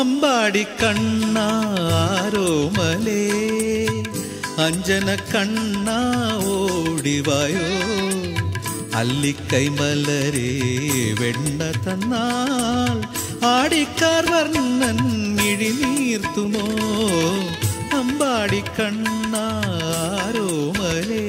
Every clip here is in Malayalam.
അമ്പാടി കണ്ണാരോമലേ അഞ്ജന കണ്ണ ഓടിവായോ അല്ലിക്കൈ മലരേ വെണ്ണ തന്നാൽ ആടിക്കാർ വർണ്ണൻ മിഴിനീർത്തുമോ അമ്പാടി കണ്ണാരോമലേ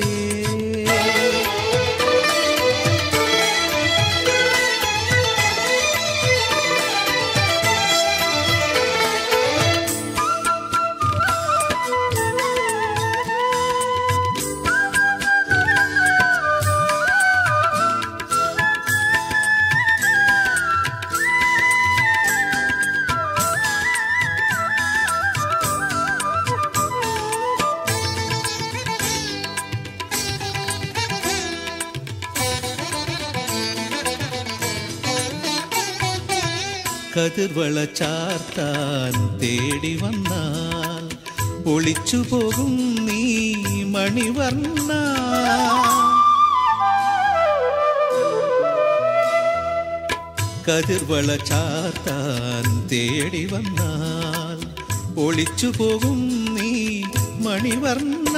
കതിർവള ചാർത്താൻ തേടി വന്നാൽ ഒളിച്ചു പോകും നീ മണിവർണ്ണ കതിർവള ചാർത്താൻ തേടി വന്നാൽ ഒളിച്ചു പോകും നീ മണിവർണ്ണ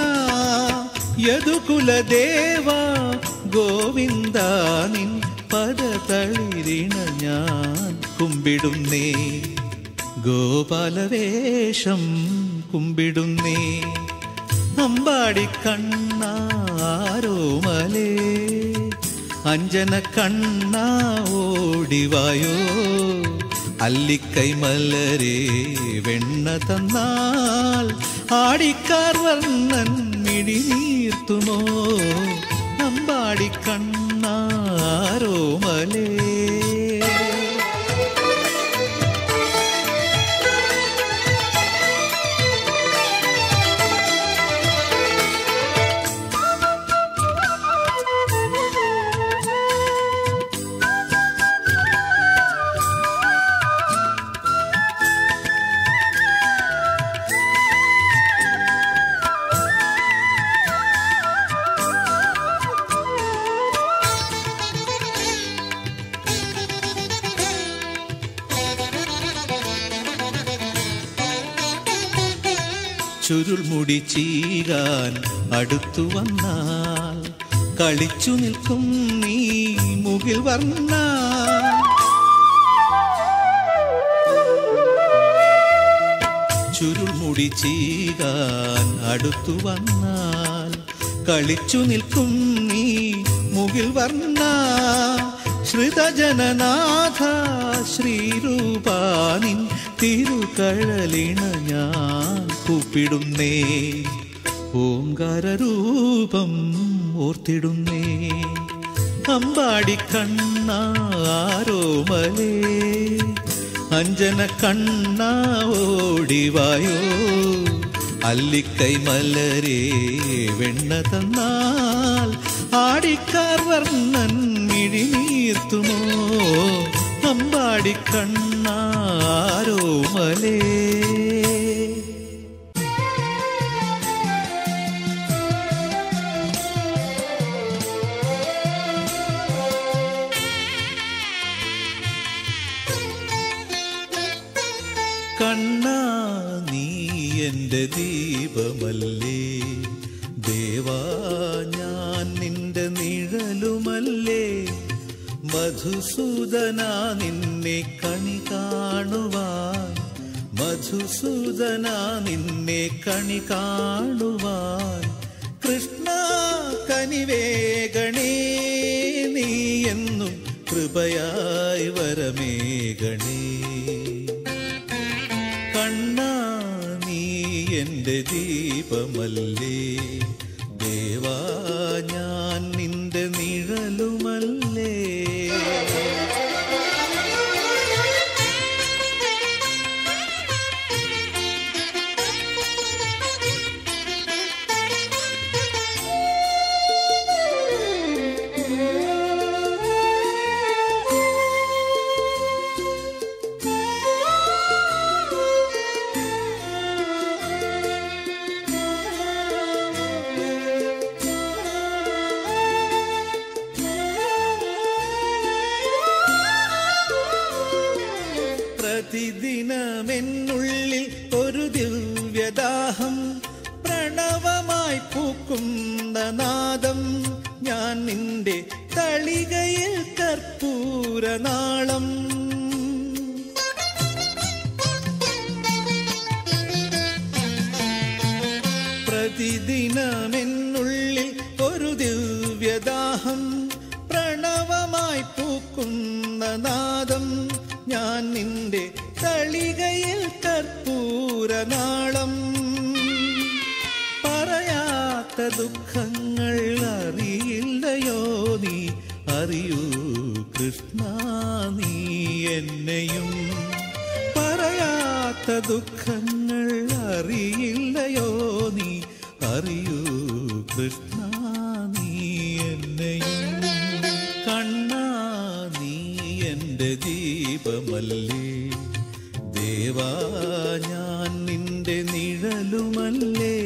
യദുകുലദേവ ഗോവിന്ദ നിൻ പദതളിരിണ ഞാൻ കുമ്പിടുന്നേ ഗോപാലവേഷം കുമ്പിടുന്നേ അമ്പാടി കണ്ണാരോമലേ അഞ്ജന കണ്ണ ഓടിവായോ അല്ലിക്കൈ മലരേ വെണ്ണ തന്നാൽ ആടിക്കാർ വർണ്ണൻ മിഴിനീർത്തുമോ അമ്പാടി കണ്ണാരോമലേ ചുരുൾമുടി ചീകാൻ അടുത്തു വന്നാൽ കളിച്ചു നിൽക്കും നീ മുകിൽ വർണ്ണ ചുരുൾമുടി ചീകാൻ അടുത്തു വന്നാൽ കളിച്ചു നിൽക്കും നീ മുകിൽ വർണ്ണ ശ്രുതജനനാഥ ശ്രീരൂപാനിൻ തിരുകഴലിണ ഞാൻ കൂപ്പിടുന്നേ ഓങ്കാരൂപം ഓർത്തിടുന്നേ അമ്പാടി കണ്ണാരോമലേ അഞ്ജന കണ്ണ ഓടിവായോ അല്ലിക്കൈ മലരേ വെണ്ണ തന്നാൽ ആടിക്കാർ വർണ്ണൻ മിഴിനീർത്തുമോ അമ്പാടി കണ്ണാരോമലേ കണ്ണാ നീ എൻ്റെ ദീപമല്ലേ ദേവാ ഞാൻ നിന്റെ നിഴലുമല്ലേ മധുസൂദന നിന്നെ കണി കാണുവാൻ മധുസൂദന നിന്നെ കണി കാണുവാൻ കൃഷ്ണ കനിവേഗണേ നീ എന്നും കൃപയായി വരമേകണേ കണ്ണാ നീ എൻ്റെ ദീപമല്ലേ ദേവാ ഞാൻ നിന്റെ നിഴലുമല്ലേ പ്രതിദിനമെന്നുള്ളിൽ ഒരു ദിവ്യദാഹം പ്രണവമായി പൂക്കുന്ന നാദം ഞാൻ നിന്റെ തളികയിൽ കർപ്പൂരനാളം പ്രതിദിനമെന്നുള്ളിൽ ഒരു ദിവ്യദാഹം പ്രണവമായി പൂക്കുന്ന നാദം ഞാൻ നിന്റെ തളികയിൽ കർപ്പൂരനാളം പറയാത്ത ദുഃഖങ്ങൾ അറിയില്ലയോ നീ അറിയൂ കൃഷ്ണ നീ എന്നെയും പറയാത്ത ദുഃഖങ്ങൾ അറിയില്ലയോ നീ അറിയൂ കൃഷ്ണ നീ എന്നെയും കണ്ണാ നീ എൻ്റെ ദീപമല്ലേ ദേവാ ഞാൻ നിന്റെ നിഴലുമല്ലേ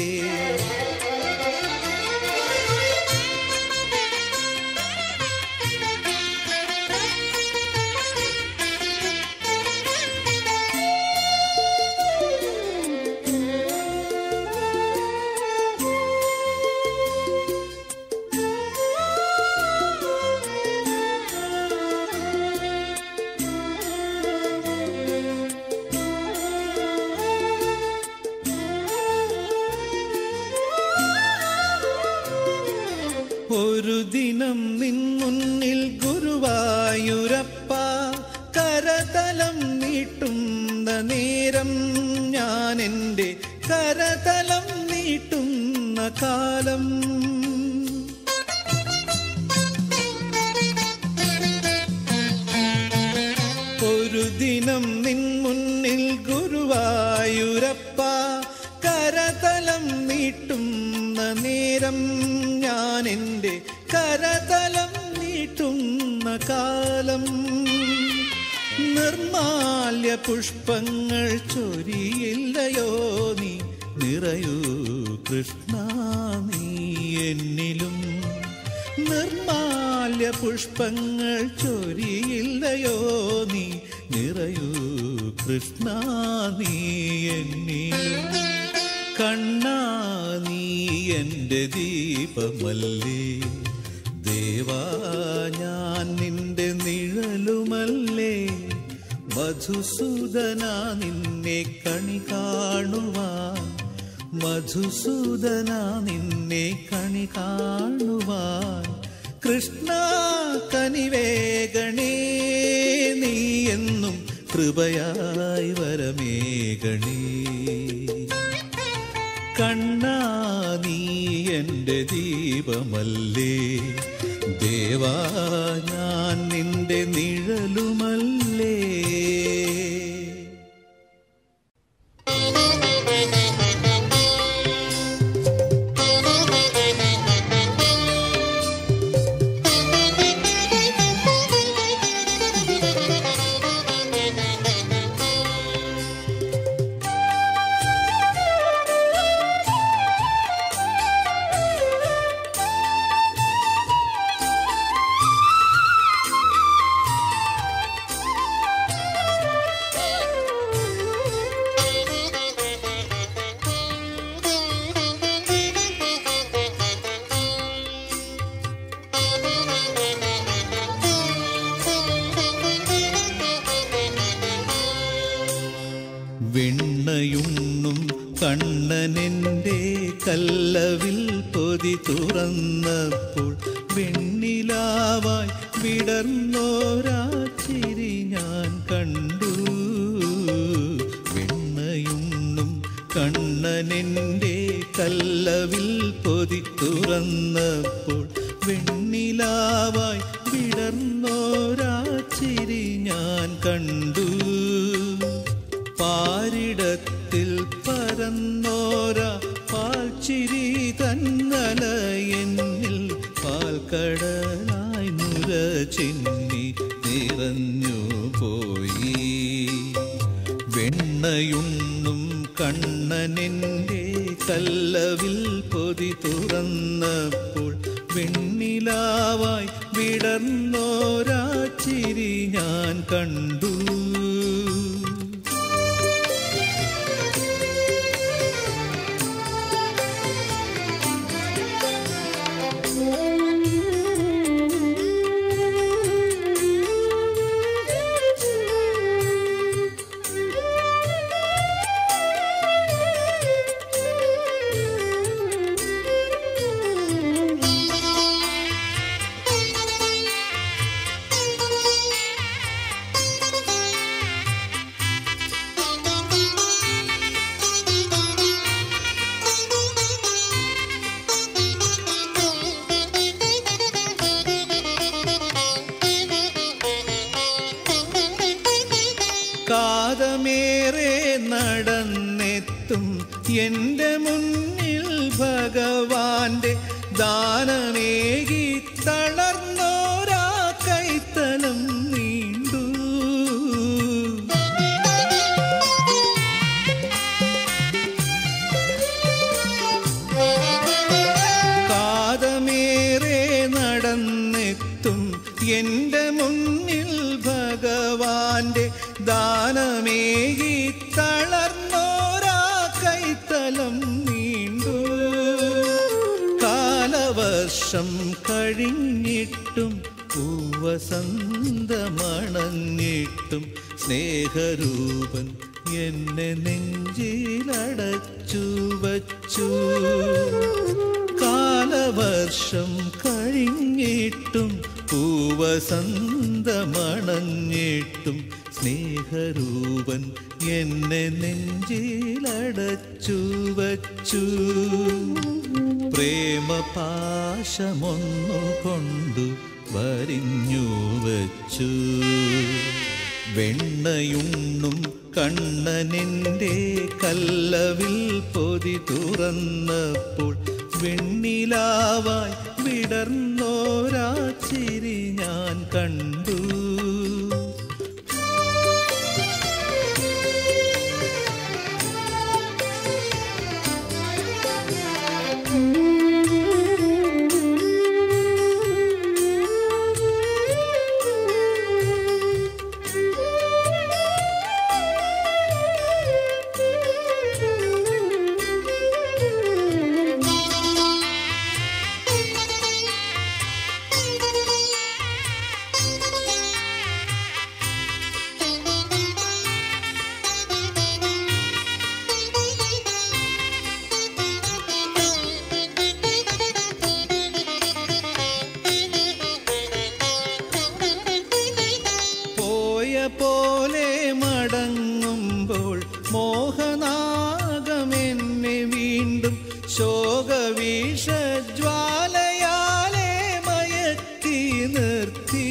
ഒരു ദിനം നിൻ മുന്നിൽ ഗുരുവായൂരപ്പ കരതലം നീട്ടുന്ന നേരം ഞാൻ എൻ്റെ കരതലം നീട്ടുന്ന കാലം ഒരു ദിനം നിൻ മുന്നിൽ ഗുരുവായൂരപ്പ കരതലം നീട്ടുന്ന നേരം ഞാൻ എൻ്റെ കരതലം നീട്ടുന്ന കാലം നിർമാല്യ പുഷ്പങ്ങൾ ചൊരിയില്ലയോ നീ നിറയൂ കൃഷ്ണ നീ എന്നിലും നിർമാല്യ പുഷ്പങ്ങൾ ചൊരിയില്ലയോ നീ നിറയൂ കൃഷ്ണ നീ എന്നിലും കണ്ണാ നീ എൻ്റെ ദീപമല്ലേ ദേവാ ഞാൻ നിന്റെ നിഴലുമല്ലേ മധുസൂദന നിന്നെ കണി കാണുവാൻ മധുസൂദന നിന്നെ കണി കാണുവാൻ കൃഷ്ണ കനിവേഗണേ നീ എന്നും കൃപയായി വരമേകണേ കണ്ണാ നീ എൻ്റെ ദീപമല്ലേ ദേവാ ഞാൻ നിന്റെ നിഴലുമല്ലേ വെണ്ണയുണ്ണും കണ്ണനെൻ്റെ കല്ലവിൽ പൊതി തുറന്നപ്പോൾ വെണ്ണിലാവായി വിടർന്നോരാച്ചിരി ഞാൻ കണ്ടു വെണ്ണയുണ്ണും കണ്ണനെൻ്റെ കല്ലവിൽ പൊതി തുറന്നപ്പോൾ വെണ്ണിലാവായി വിടർന്നോരാച്ചിരി ഞാൻ കണ്ടു പാരിടത്തിൽ പരന്നോര പാൽച്ചിരി തന്നല എന്നിൽ പാൽക്കടലായി നുര ചിന്നി നിറഞ്ഞു പോയി വെണ്ണയുണ്ണും കണ്ണനെൻ്റെ കല്ലവിൽ പൊതി തുറന്നപ്പോൾ വെണ്ണിലാവായി വിടർന്നോരാച്ചിരി ഞാൻ കണ്ടു കാതമേറെ നടന്നെത്തും എൻ്റെ മുന്നിൽ ഭഗവാന്റെ ദാനമേകി തളർന്നോരാ കൈത്തലം നീണ്ടു കാതമേറെ നടന്നെത്തും എൻ്റെ മുന്നിൽ ഭഗവാന്റെ ദാനമേകി തളർന്നോരാ കൈത്തലം നീണ്ടു കാലവർഷം കഴിഞ്ഞിട്ടും പൂവസന്തമണഞ്ഞിട്ടും സ്നേഹരൂപൻ എന്നെ നെഞ്ചിലടച്ചു വച്ചു കാലവർഷം കഴിഞ്ഞിട്ടും പൂവസന്തമണഞ്ഞിട്ടും സ്നേഹരൂപൻ എന്നെ നെഞ്ചിലടച്ചു വച്ചു പ്രേമപാശമൊന്നു കൊണ്ടു വരിഞ്ഞു വച്ചു വെണ്ണയുണ്ണും കണ്ണനെൻ്റെ കല്ലവിൽ പൊതി തുറന്നപ്പോൾ വെണ്ണിലാവായി വിടർന്നോരാ ചിരി ഞാൻ കണ്ടു പോയ പോലെ മടങ്ങുമ്പോൾ മോഹനാഗമെന്നെ വീണ്ടും ശോകവീഷ ജ്വാലയാലെ മയക്കി നിർത്തി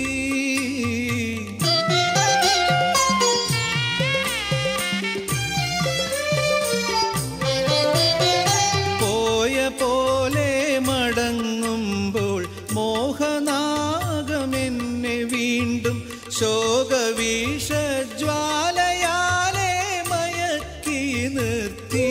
പോയ പോലെ മടങ്ങുമ്പോൾ മോഹനാഗമെന്നെ വീണ്ടും ശോകവീഷ ജ്വാലയാലെ മയക്കി നിർത്തി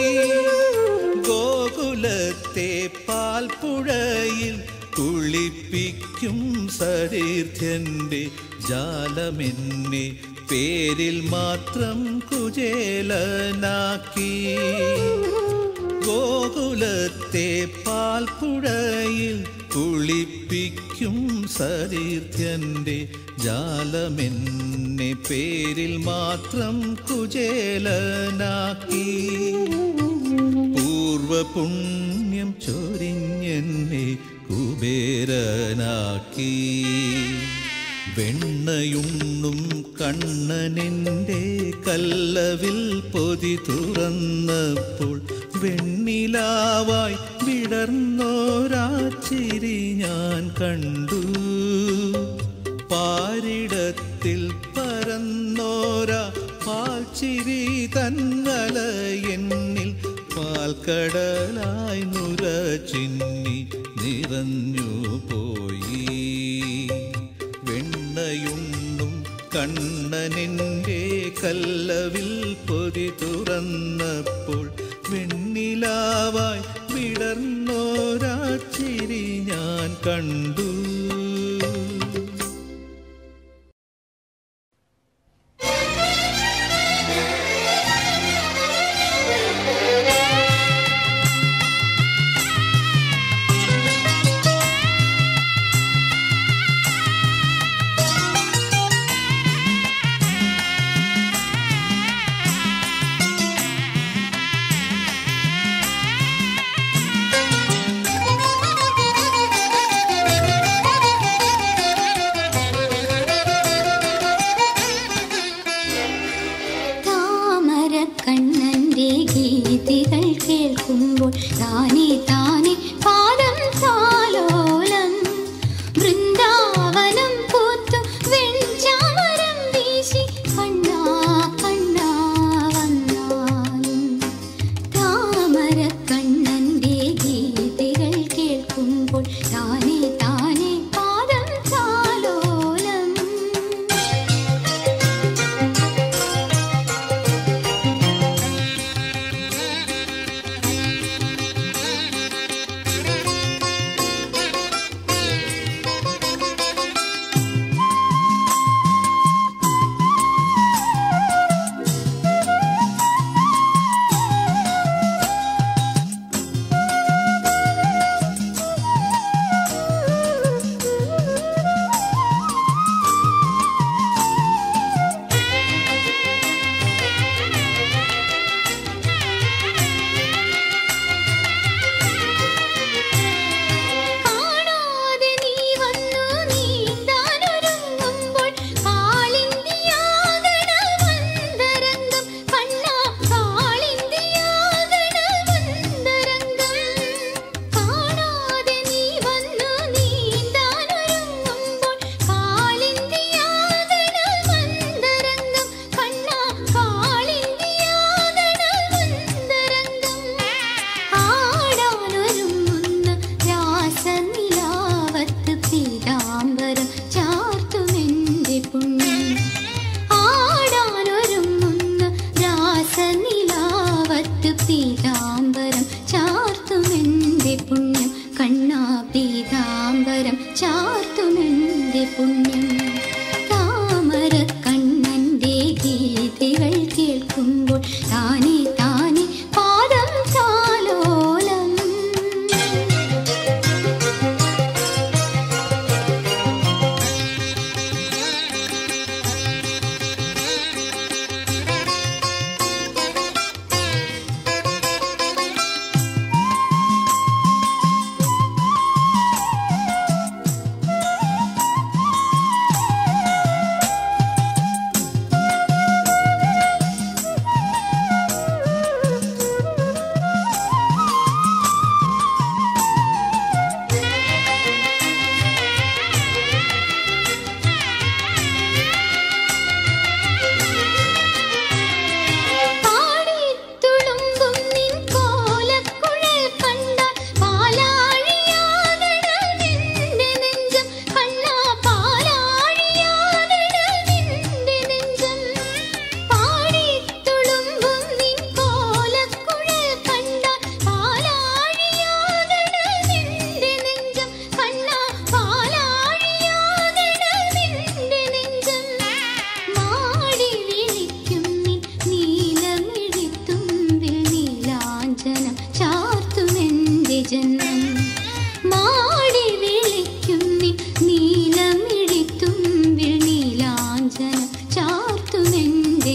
ഗോകുലത്തെ പാൽപ്പുഴയിൽ കുളിപ്പിക്കും സരീർത്ഥ്യന്റെ ജാലമെന്നെ പേരിൽ മാത്രം കുചേലനാക്കി ഗോകുലത്തെ പാൽപ്പുഴയിൽ കുളിപ്പിക്കും സരീർത്ഥ്യന്റെ ജാലമെന്നെ പേരിൽ മാത്രം കുചേലനാക്കി പൂർവപുണ്യം ചൊരിഞ്ഞെന്നെ കുബേരനാക്കി വെണ്ണയുണ്ണും കണ്ണനെൻ്റെ കല്ലവിൽ പൊതി തുറന്നപ്പോൾ വെണ്ണിലാവായി വിടർന്നോരാ ചിരി ഞാൻ കണ്ടു പാരിടത്തിൽ പരന്നോരാ പാൽച്ചിരി തന്നല എന്നിൽ പാൽക്കടലായി നുര ചിന്നി നിറഞ്ഞു പോയി വെണ്ണയുണ്ണും കണ്ണനെൻ്റെ കല്ലവിൽ പൊതി തുറന്നപ്പോൾ വെണ്ണിലാവായി വിടർന്നോരാ ചിരി ഞാൻ കണ്ടു Thank you.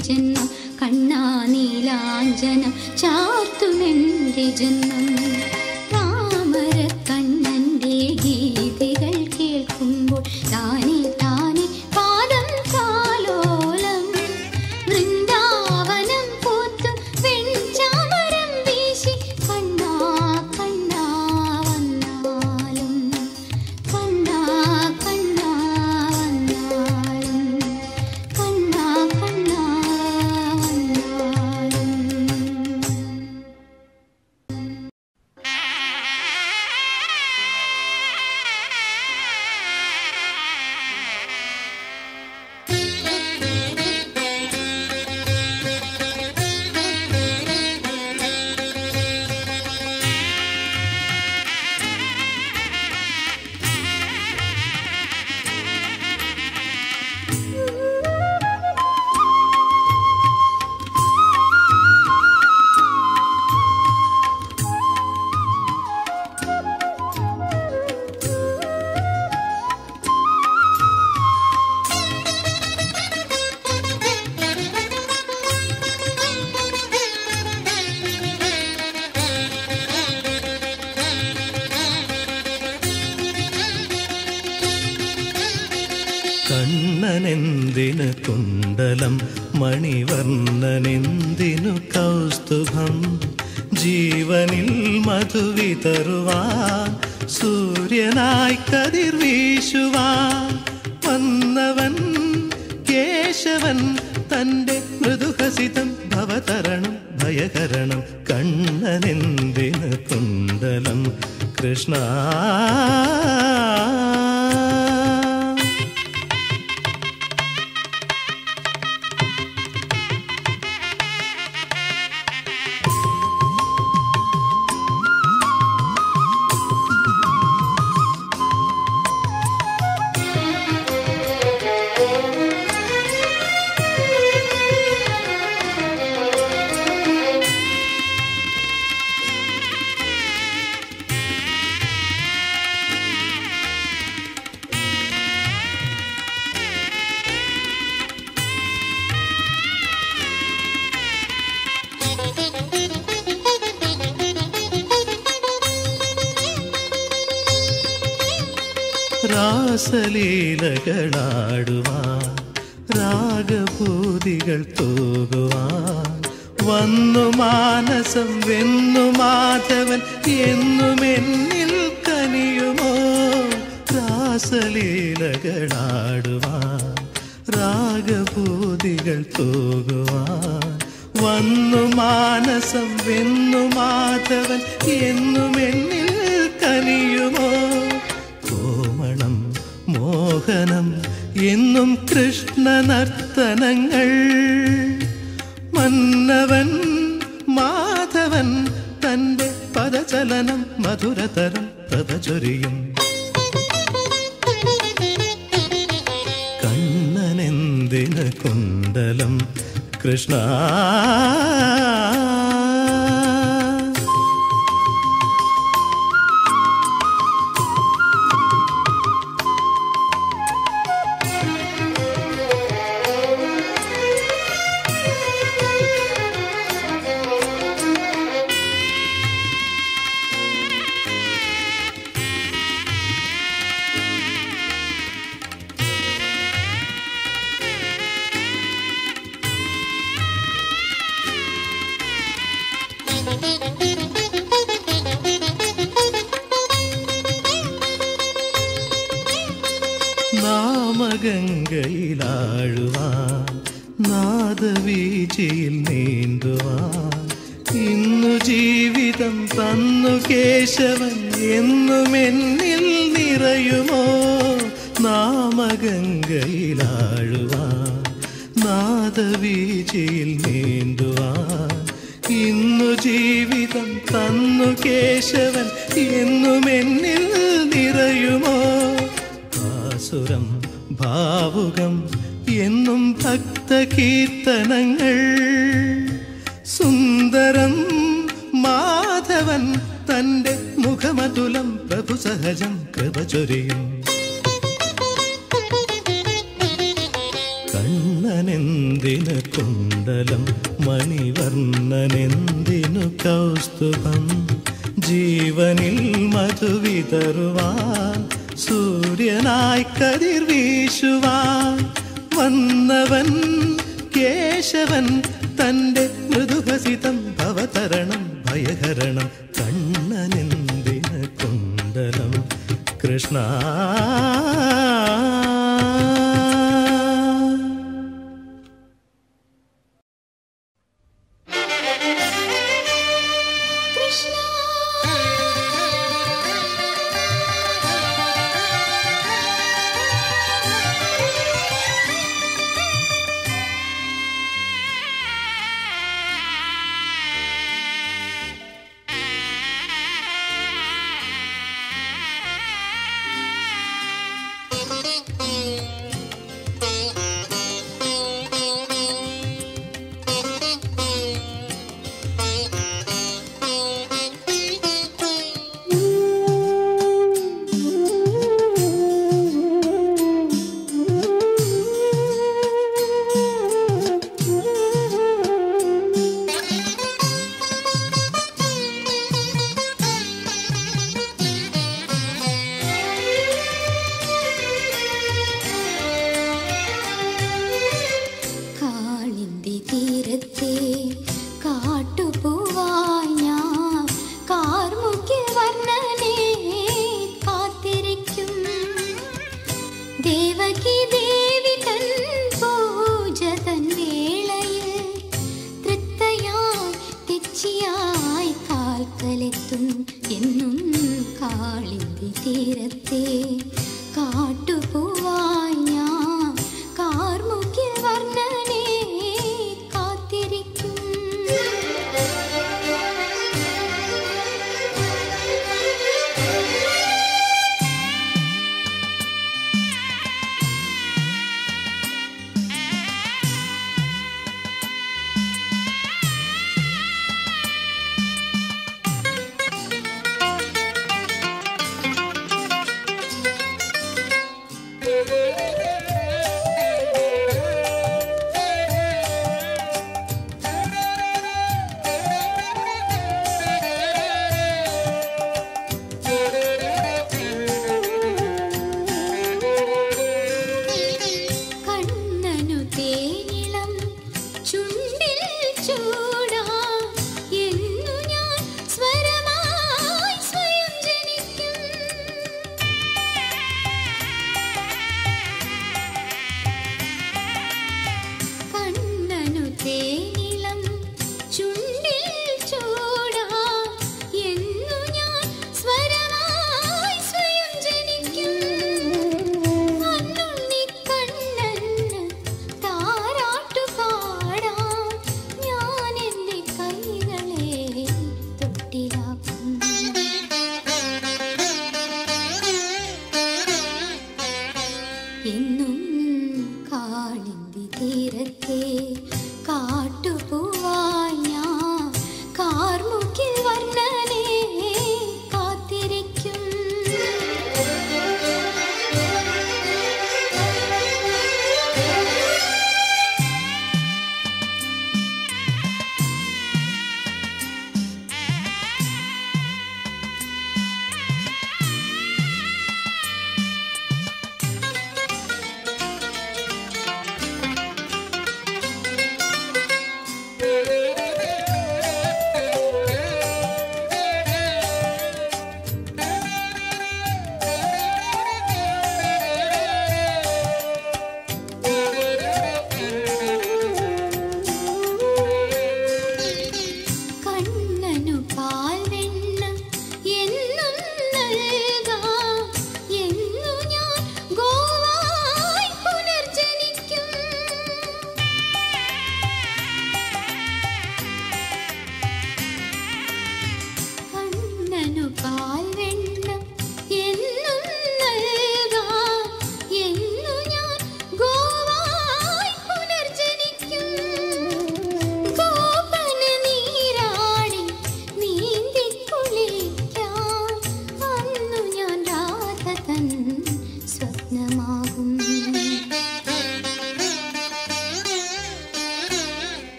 ജന്മം കണ്ണാ നീലാഞ്ജനം ചാർത്തുമെന്റെ ജന്മം താമര കണ്ണന്റെ ഗീതികൾ കേൾക്കുമ്പോൾ താനെ താനെ പാദം താലോലം വൃന്ദാവനം പൂത്തും വെൺചാമരം വീശി കണ്ണാ കണ്ണാ വന്നാലും കണ്ണാ കണ്ണാ വന്നാലും കണ്ണാ കണ്ണാ വന്നാലും കണ്ണനെന്തിനു കുണ്ടലം മണിവർണ്ണനെന്തിനു കൗസ്തുഭം ജീവനിൽ മധുവിതറുവാൻ സൂര്യനായി കതിർ വീശുവാൻ വന്നവൻ കേശവൻ തന്റെ മൃദുഹസിതം ഭവതരണം ഭയകരണം കണ്ണനെന്തിനു കുണ്ടലം കൃഷ്ണ രാസലീലകളാടുവാൻ രാഗഭൂതികൾ തൂകുവാൻ വന്നു മാനസം വെന്നു മാധവൻ എന്നുമെന്നിൽ കനിയുമോ രാസലീലകളാടുവാൻ രാഗഭൂതികൾ തൂകുവാൻ വന്നു മാനസം വെന്നു മാധവൻ എന്നുമെന്നിൽ കനിയുമോ കോമണം മോഹനം എന്നും കൃഷ്ണ നർത്തനങ്ങൾ മന്നവൻ മാധവൻ തന്റെ പദചലനം മധുരതരം പ്രഭചൊരിയും കണ്ണനെന്തിന് കുണ്ടലം കൃഷ്ണ നാമഗംഗയിലാഴുവാൻ നാദവീചിയിൽ നീന്തുവാൻ ഇന്നു ജീവിതം തന്നു കേശവൻ എന്നും എന്നിൽ നിറയുമോ നാമഗംഗയിലാഴുവാൻ നാദവീചിയിൽ നീന്തുവാൻ ഇന്നു ജീവിതം തന്നു കേശവൻ എന്നും എന്നിൽ നിറയുമോ ആസുരം ഭാവുകം എന്നും ഭക്തകീർത്തനങ്ങൾ സുന്ദരം മാധവൻ തന്റെ മുഖമതുലം പ്രഭു സഹജം കൃപ ചൊരിയും കണ്ണനെന്തിന് കൊണ്ട കുണ്ടലം മണിവർണ്ണനെന്തിനു കൗസ്തുഭം ജീവനിൽ മധുവിതറുവാൻ സൂര്യനായി കതിർ വീശുവാൻ വന്നവൻ കേശവൻ തന്റെ മൃദുഭസിതം ഭവതരണം ഭയഹരണം കണ്ണനെന്തിന് കുണ്ടലം കൃഷ്ണ കൃഷ്ണ കാളിന്തി തീരത്തെ കാട്ടുപൂവായി ഞാൻ കാർമുകിൽ വർണ്ണനെ കാത്തിരിക്കും ദേവകി ദേവി തൻ പൂജ തൻ വേളയിൽ തൃപ്തയായി തെച്ചിയായി കാൽക്കലെത്തും എന്നും കാളിന്തി തീരത്തെ കാട്ടുപൂവായി ഞാൻ കാർമുകിൽ വർണ്ണനെ കാത്തിരിക്കും കണ്ണനു തേനിളം ചുണ്ടിൽ ചൂടാ എന്നു ഞാൻ സ്വരമായി സ്വയം ജനിക്കും കണ്ണനു തേനിളം ചുണ്ടിൽ ചൂടാ എന്നു ഞാൻ സ്വരമായി സ്വയം ജനിക്കും അന്നുണ്ണി കണ്ണന് താരാട്ടു പാടാം ഞാൻ എൻ്റെ കൈകളെ തൊട്ടിലാക്കും എന്നും കാളിന്തി തീരത്തെ കാട്ടുപൂവായി ഞാൻ കാർമുകിൽ വർണ്ണനെ കാത്തിരിക്കും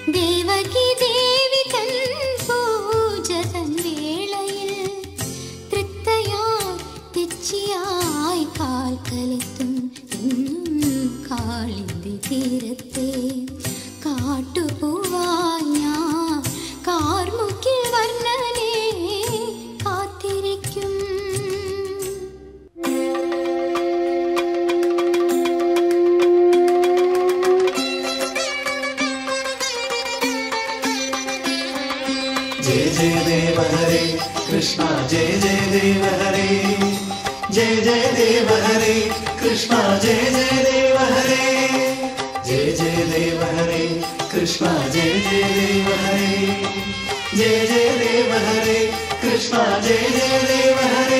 ദേവകി ദേവി തൻ പൂജ തൻ വേളയിൽ തൃപ്തയായി തെച്ചിയായി കാൽക്കലെത്തും എന്നും കാളിന്തി തീരത്തെ കാട്ടുപൂവായി ഞാൻ കാർമുക്കിൽ വർണ്ണനെ കാത്തിരിക്കും जय जय देव हरे कृष्णा जय जय देव हरे जय जय देव हरे कृष्णा जय जय देव हरे जय जय देव हरे कृष्णा जय जय देव हरे जय जय देव हरे कृष्णा जय जय देव हरे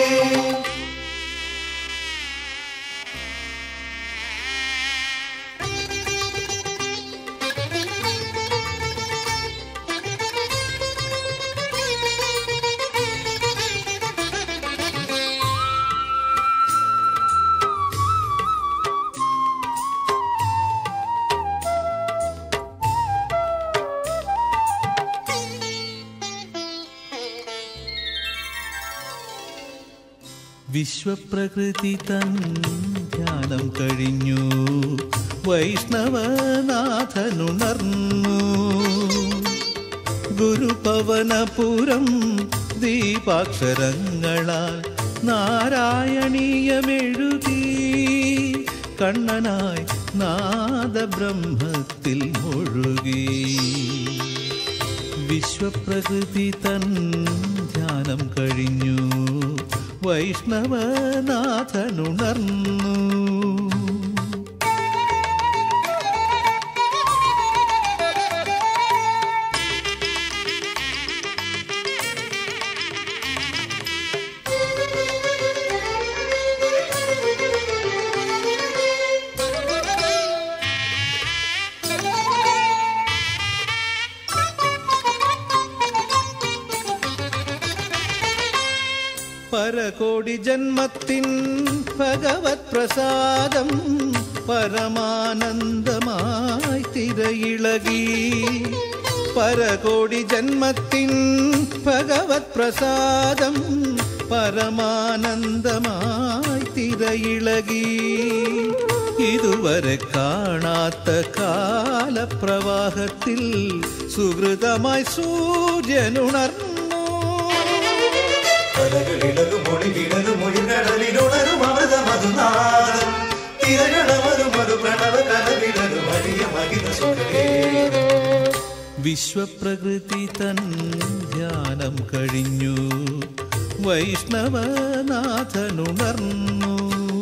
വിശ്വപ്രകൃതി തൻ ധ്യാനം കഴിഞ്ഞു വൈഷ്ണവനാഥനുണർന്നു ഗുരുപവനപുരം ദീപാക്ഷരങ്ങളാൽ നാരായണീയമെഴുതി കണ്ണനായി നാദബ്രഹ്മത്തിൽ മുഴുകി വിശ്വപ്രകൃതി തൻ ധ്യാനം കഴിഞ്ഞു വൈഷ്ണവനാഥനുണർന്നു പരകോടി ജന്മത്തിൻ ഭഗവത് പ്രസാദം പരമാനന്ദമായി തിരയിളകി പരകോടി ജന്മത്തിൻ ഭഗവത് പ്രസാദം പരമാനന്ദമായി തിരയിളകി ഇതുവരെ കാണാത്ത കാലപ്രവാഹത്തിൽ സുഹൃതമായി സൂര്യനുണർന്നു കലകളിടലും മൊഴികിടലും മൊഴികടലിലുണരും അമൃത മധുനാദം തിരകളമരും ഒരു പ്രണവ കലവിടലും വലിയ മഹിത സുഖേ വിശ്വപ്രകൃതി തൻ ധ്യാനം കഴിഞ്ഞു വൈഷ്ണവനാഥനുണർന്നു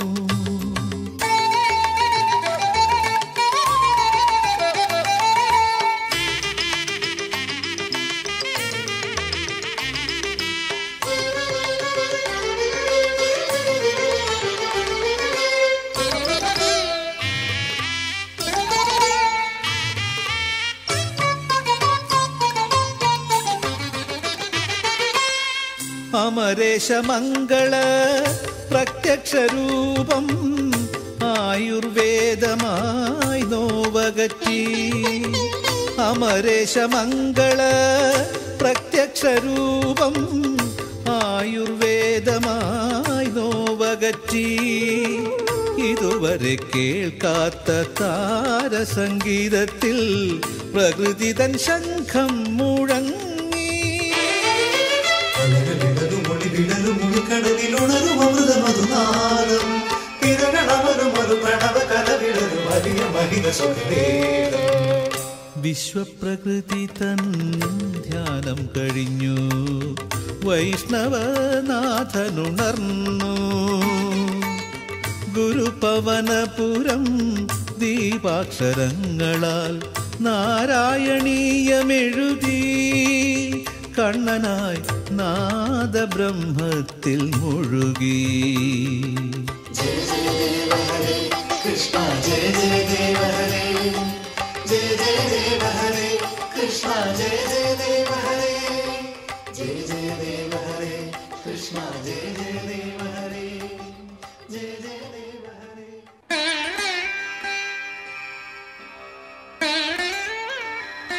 അമരേശമംഗള പ്രത്യക്ഷരൂപം ആയുർവേദമായി നോവകറ്റി അമരേശമംഗള പ്രത്യക്ഷരൂപം ആയുർവേദമായി നോവകറ്റി ഇതുവരെ കേൾക്കാത്ത താരസംഗീതത്തിൽ പ്രകൃതി തൻ ശംഖം മുഴങ്ങി കലകളിടലും മൊഴികിടലും മൊഴികടലിലുണരും അമൃത മധുനാദം തിരകളമരും ഒരു പ്രണവ കലവിടലും വലിയ മഹിത സുഖേ വിശ്വപ്രകൃതി തൻ ധ്യാനം കഴിഞ്ഞു വൈഷ്ണവനാഥനുണർന്നു ഗുരുപവനപുരം ദീപാക്ഷരങ്ങളാൽ നാരായണീയമെഴുതി കണ്ണനായി നാദബ്രഹ്മത്തിൽ മുഴുകി കൃഷ്ണ ജയ ജയ ദേവ ഹരേ ജയ ജയ ദേവ ഹരേ കൃഷ്ണ ജയ ജയ ദേവ ഹരേ ജയ ജയ ദേവ ഹരേ കൃഷ്ണ ജയ ജയ ദേവ ഹരേ ജയ ജയ ദേവ ഹരേ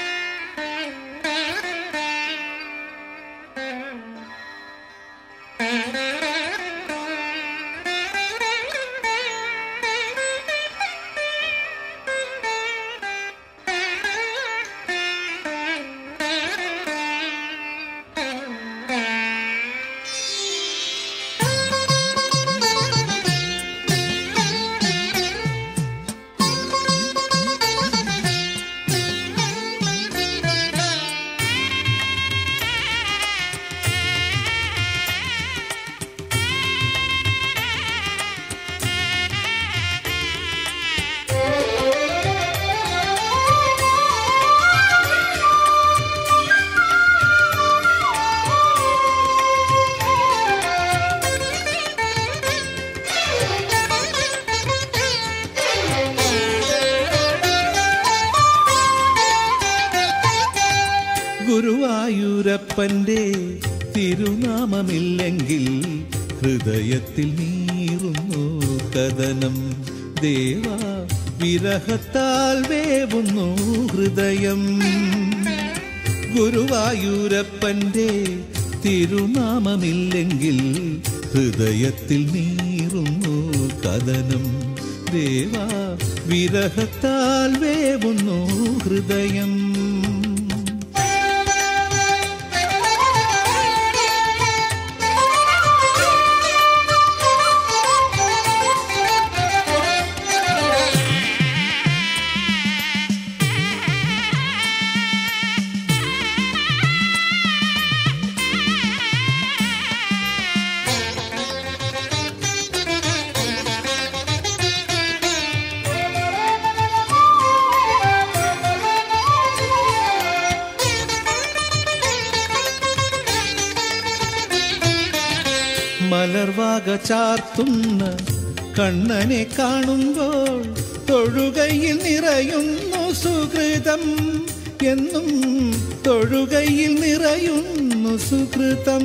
ഗുരുവായൂരപ്പന്റെ തിരുനാമമില്ലെങ്കിൽ ഹൃദയത്തിൽ നീറുന്നു കഥനം ദേവ വിരഹത്താൽ വേവുന്നു ഹൃദയം ഗുരുവായൂരപ്പന്റെ തിരുനാമമില്ലെങ്കിൽ ഹൃദയത്തിൽ നീറുന്നു കഥനം ദേവ വിരഹത്താൽ വേവുന്നു ഹൃദയം മലർവാക ചാർത്തുന്ന കണ്ണനെ കാണുമ്പോൾ തൊഴുകയിൽ നിറയുന്നു സുഹൃതം എന്നും തൊഴുകയിൽ നിറയുന്നു സുഹൃതം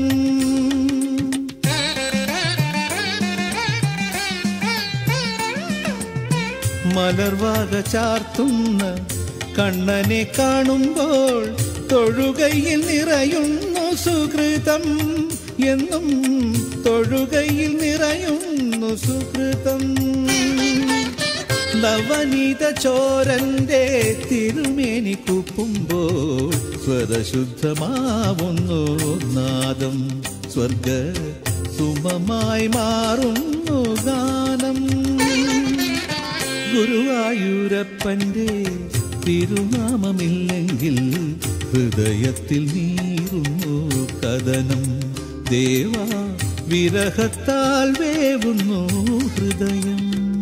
മലർവാക ചാർത്തുന്ന കണ്ണനെ കാണുമ്പോൾ തൊഴുകയിൽ നിറയുന്നു സുഹൃതം എന്നും തൊഴുകയിൽ നിറയുന്നു സുഹൃതം നവനീത ചോരന്റെ തിരുമേനി കുപ്പുമ്പോൾ സ്വരശുദ്ധമാവുന്നു നാദം സ്വർഗ സുമമായി മാറുന്നു ഗാനം ഗുരുവായൂരപ്പന്റെ തിരുനാമമില്ലെങ്കിൽ ഹൃദയത്തിൽ നീറുന്നു കഥനം ദേവ വിരഹത്താൽ വേവുന്നു ഹൃദയം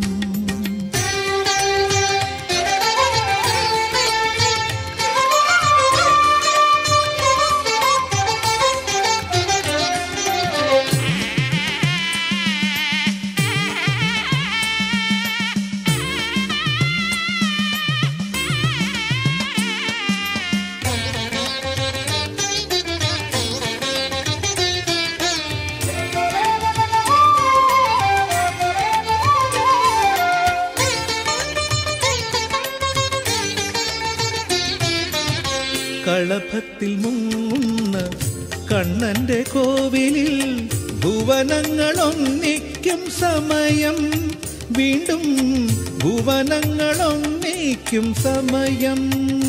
കളഭത്തിൽ മുങ്ങുന്ന കണ്ണന്റെ കോവിലിൽ ഭുവനങ്ങൾ ഒന്നിക്കും സമയം വീണ്ടും ഭുവനങ്ങൾ ഒന്നിക്കും സമയം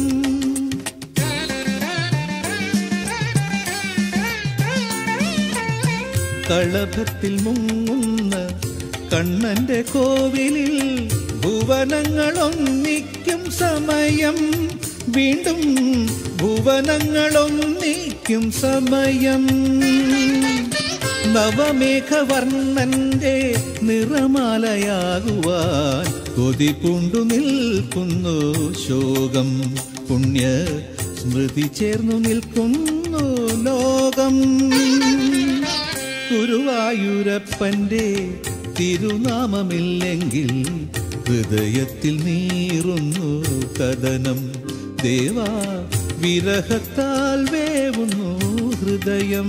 കളഭത്തിൽ മുങ്ങുന്ന കണ്ണന്റെ കോവിലിൽ ഭുവനങ്ങൾ ഒന്നിക്കും സമയം വീണ്ടും ഭുവനങ്ങൾ ഒന്നിക്കും സമയം നവമേഘവർണ്ണന്റെ നിറമാലയാകുവാൻ കൊതി പൂണ്ടു നിൽക്കുന്നു ശോകം പുണ്യ സ്മൃതി ചേർന്നു നിൽക്കുന്നു ലോകം ഗുരുവായൂരപ്പന്റെ തിരുനാമമില്ലെങ്കിൽ ഹൃദയത്തിൽ നീറുന്നു കഥനം ദേവാ വിരഹത്താൽ വേവുന്നു ഹൃദയം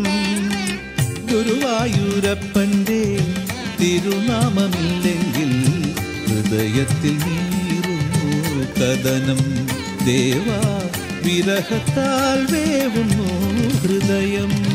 ഗുരുവായൂരപ്പന്റെ തിരുനാമമില്ലെങ്കിൽ ഹൃദയത്തിൽ നീറുന്നു കഥനം ദേവാ വിരഹത്താൽ വേവുന്നു ഹൃദയം